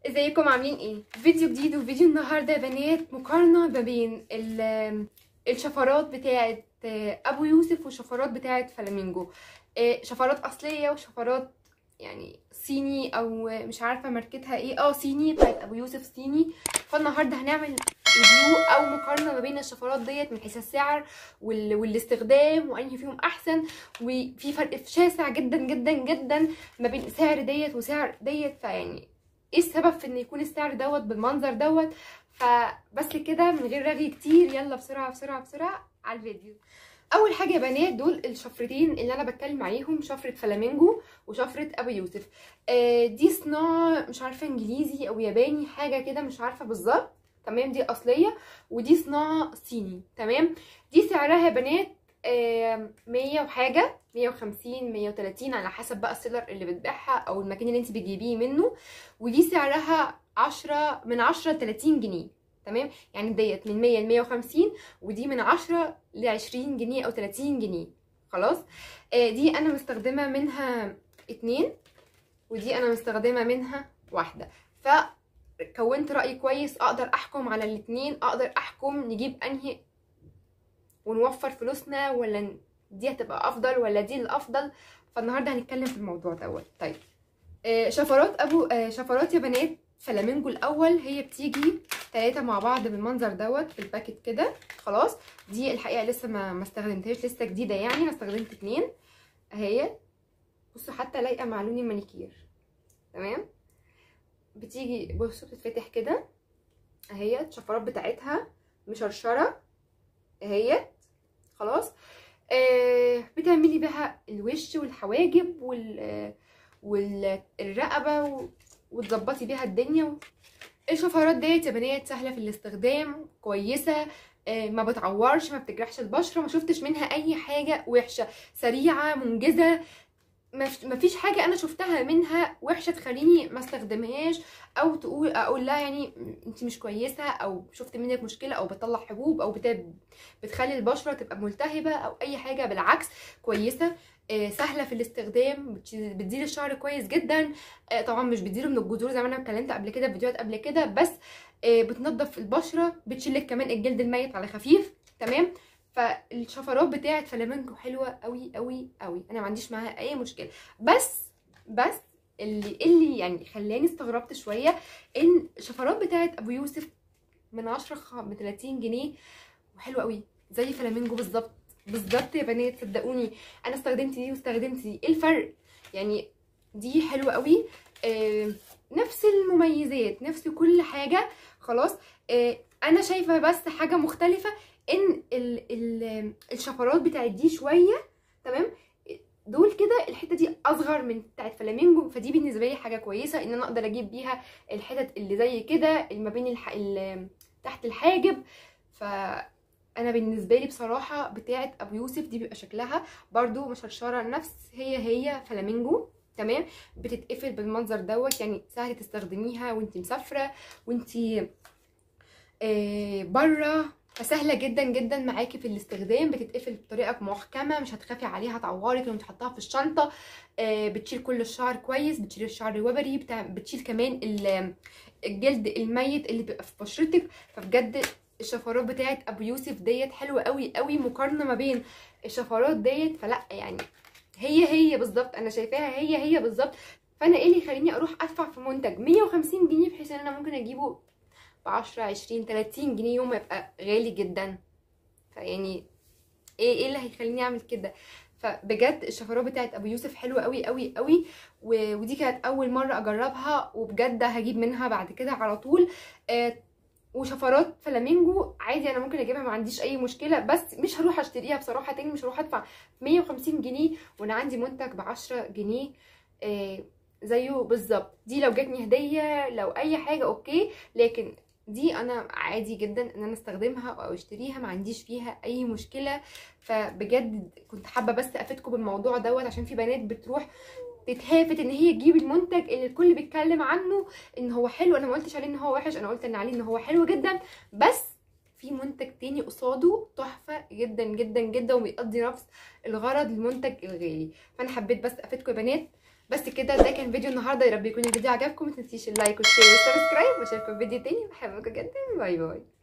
ازيكم عاملين ايه فيديو جديد وفيديو النهارده يا بنات مقارنه ما بين ال- الشفرات بتاعه ابو يوسف والشفرات بتاعه فلامينجو آه، شفرات اصليه وشفرات يعني صيني او مش عارفه ماركتها ايه اه صيني بتاعت ابو يوسف صيني فالنهارده هنعمل ريفيو او مقارنه ما بين الشفرات ديت من حيث السعر وال... والاستخدام وانهي فيهم احسن وفي فرق شاسع جدا جدا جدا ما بين سعر ديت وسعر ديت فيعني ايه السبب في ان يكون السعر دوت بالمنظر دوت فبس كده من غير رغي كتير يلا بسرعه بسرعه بسرعه على الفيديو اول حاجه يا بنات دول الشفرتين اللي انا بتكلم عليهم شفره فلامينجو وشفره ابو يوسف آه دي صناعه مش عارفه انجليزي او ياباني حاجه كده مش عارفه بالظبط تمام دي اصليه ودي صناعه صيني تمام دي سعرها يا بنات آه 100 وحاجه 150 130 على حسب بقى السيلر اللي بتبيعها او المكان اللي انت بتجيبيه منه ودي سعرها 10 من 10 ل 30 جنيه تمام يعني ديت من 100 ل 150 ودي من 10 ل 20 جنيه او 30 جنيه خلاص آه دي انا مستخدمه منها اتنين ودي انا مستخدمه منها واحده فكونت راي كويس اقدر احكم على الاتنين اقدر احكم نجيب انهي ونوفر فلوسنا ولا دي هتبقى افضل ولا دي الافضل فالنهارده هنتكلم في الموضوع دوت طيب آه شفرات ابو آه شفرات يا بنات فلامينجو الاول هي بتيجي ثلاثه مع بعض بالمنظر دوت في الباكت كده خلاص دي الحقيقه لسه ما ما استخدمتهاش لسه جديده يعني انا استخدمت اتنين اهي بصوا حتى لايقه مع لون المانيكير تمام بتيجي بصوا بتتفتح كده اهي الشفرات بتاعتها مشرشره اهي خلاص آه بتعملي بها الوش والحواجب وال آه والرقبه وتظبطي بيها الدنيا الشفرات ديت يا بنات سهله في الاستخدام كويسه آه ما بتعورش ما بتجرحش البشره ما شفتش منها اي حاجه وحشه سريعه منجزه ما فيش حاجه انا شفتها منها وحشه تخليني ما استخدمهاش او تقول اقول لها يعني انت مش كويسه او شفت منك مشكله او بتطلع حبوب او بتخلي البشره تبقى ملتهبه او اي حاجه بالعكس كويسه آه سهله في الاستخدام بتزيل الشعر كويس جدا آه طبعا مش بتزيله من الجذور زي ما انا اتكلمت قبل كده في فيديوهات قبل كده بس آه بتنظف البشره بتشيلك كمان الجلد الميت على خفيف تمام فالشفرات بتاعه فلامينجو حلوه قوي قوي قوي انا ما عنديش معاها اي مشكله بس بس اللي اللي يعني خلاني استغربت شويه ان الشفرات بتاعه ابو يوسف من 10 ب 30 جنيه وحلوه قوي زي فلامينجو بالظبط بالظبط يا بنات صدقوني انا استخدمت دي واستخدمت دي ايه الفرق يعني دي حلوه قوي آه نفس المميزات نفس كل حاجه خلاص آه انا شايفه بس حاجه مختلفه ان ال ال الشفرات بتاعت دي شويه تمام دول كده الحته دي اصغر من بتاعت فلامينجو فدي بالنسبه لي حاجه كويسه ان انا اقدر اجيب بيها الحتت اللي زي كده اللي ما بين الح... تحت الحاجب ف انا بالنسبه لي بصراحه بتاعه ابو يوسف دي بيبقى شكلها برده مشرشره نفس هي هي فلامينجو تمام بتتقفل بالمنظر دوت يعني سهل تستخدميها وانت مسافره وانت آه بره فسهله جدا جدا معاكي في الاستخدام بتتقفل بطريقه محكمه مش هتخافي عليها تعورك لما تحطها في الشنطه آه بتشيل كل الشعر كويس بتشيل الشعر الوبري بتاع بتشيل كمان الجلد الميت اللي بيبقى في بشرتك فبجد الشفرات بتاعت ابو يوسف ديت حلوه قوي قوي مقارنه ما بين الشفرات ديت فلا يعني هي هي بالظبط انا شايفاها هي هي بالظبط فانا ايه اللي يخليني اروح ادفع في منتج 150 جنيه بحيث ان انا ممكن اجيبه ب 10 20 30 جنيه يوم يبقى غالي جدا فيعني ايه ايه اللي هيخليني اعمل كده فبجد الشفرات بتاعت ابو يوسف حلوه قوي قوي قوي ودي كانت اول مره اجربها وبجد هجيب منها بعد كده على طول آه وشفرات فلامينجو عادي انا ممكن اجيبها ما عنديش اي مشكله بس مش هروح اشتريها بصراحه تاني مش هروح ادفع 150 جنيه وانا عندي منتج ب 10 جنيه آه زيه بالظبط دي لو جاتني هديه لو اي حاجه اوكي لكن دي انا عادي جدا ان انا استخدمها او اشتريها ما عنديش فيها اي مشكله فبجد كنت حابه بس افيدكم بالموضوع دوت عشان في بنات بتروح تتهافت ان هي تجيب المنتج اللي الكل بيتكلم عنه ان هو حلو انا ما قلتش عليه ان هو وحش انا قلت ان عليه ان هو حلو جدا بس في منتج تاني قصاده تحفه جدا جدا جدا وبيقضي نفس الغرض المنتج الغالي فانا حبيت بس افيدكم يا بنات بس كده ده كان فيديو النهارده يا رب يكون الفيديو عجبكم ما تنسيش اللايك والشير والسبسكرايب واشوفكم في فيديو تاني بحبكم جدا باي باي